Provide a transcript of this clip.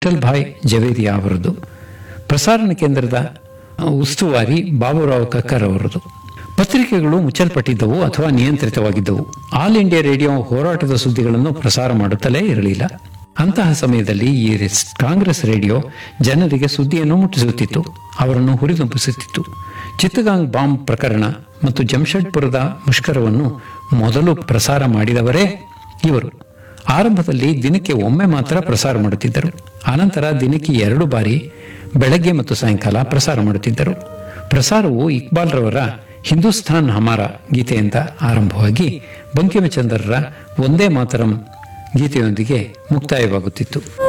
ವಿಠಲ್ ಭಾಯ್ ಜವೇರಿಯಾ ಅವರದು ಪ್ರಸಾರಣ ಕೇಂದ್ರದ ಉಸ್ತುವಾರಿ ಬಾಬುರಾವ್ ಕಕ್ಕರ್ ಅವರದು ಪತ್ರಿಕೆಗಳು ಮುಚ್ಚಲ್ಪಟ್ಟಿದ್ದವು ಅಥವಾ ನಿಯಂತ್ರಿತವಾಗಿದ್ದವು ಆಲ್ ಇಂಡಿಯಾ ರೇಡಿಯೋ ಹೋರಾಟದ ಸುದ್ದಿಗಳನ್ನು ಪ್ರಸಾರ ಮಾಡುತ್ತಲೇ ಇರಲಿಲ್ಲ ಅಂತಹ ಸಮಯದಲ್ಲಿ ಈ ರೆಸ್- ಕಾಂಗ್ರೆಸ್ ರೇಡಿಯೋ ಜನರಿಗೆ ಸುದ್ದಿಯನ್ನು ಮುಟ್ಟಿಸುತ್ತಿತ್ತು ಅವರನ್ನು ಹುರಿದುಂಬಿಸುತ್ತಿತ್ತು ಚಿತ್ತಗಾಂಗ್ ಬಾಂಬ್ ಪ್ರಕರಣ ಮತ್ತು ಜಮ್ಶೆಡ್ಪುರದ ಮುಷ್ಕರವನ್ನು ಮೊದಲು ಪ್ರಸಾರ ಮಾಡಿದವರೇ ಇವರು ಆರಂಭದಲ್ಲಿ ದಿನಕ್ಕೆ ಒಮ್ಮೆ ಮಾತ್ರ ಪ್ರಸಾರ ಮಾಡುತ್ತಿದ್ದರು ಆನಂತರ ದಿನಕ್ಕೆ ಎರಡು ಬಾರಿ ಬೆಳಗ್ಗೆ ಮತ್ತು ಸಾಯಂಕಾಲ ಪ್ರಸಾರ ಮಾಡುತ್ತಿದ್ದರು ಪ್ರಸಾರವು ಇಕ್ಬಾಲ್ ರವರ ಹಿಂದೂಸ್ತಾನ್ ಹಮಾರ ಗೀತೆಯಿಂದ ಆರಂಭವಾಗಿ ಬಂಕಿಮಚಂದ್ರರ ಒಂದೇ ಮಾತರಂ ಗೀತೆಯೊಂದಿಗೆ ಮುಕ್ತಾಯವಾಗುತ್ತಿತ್ತು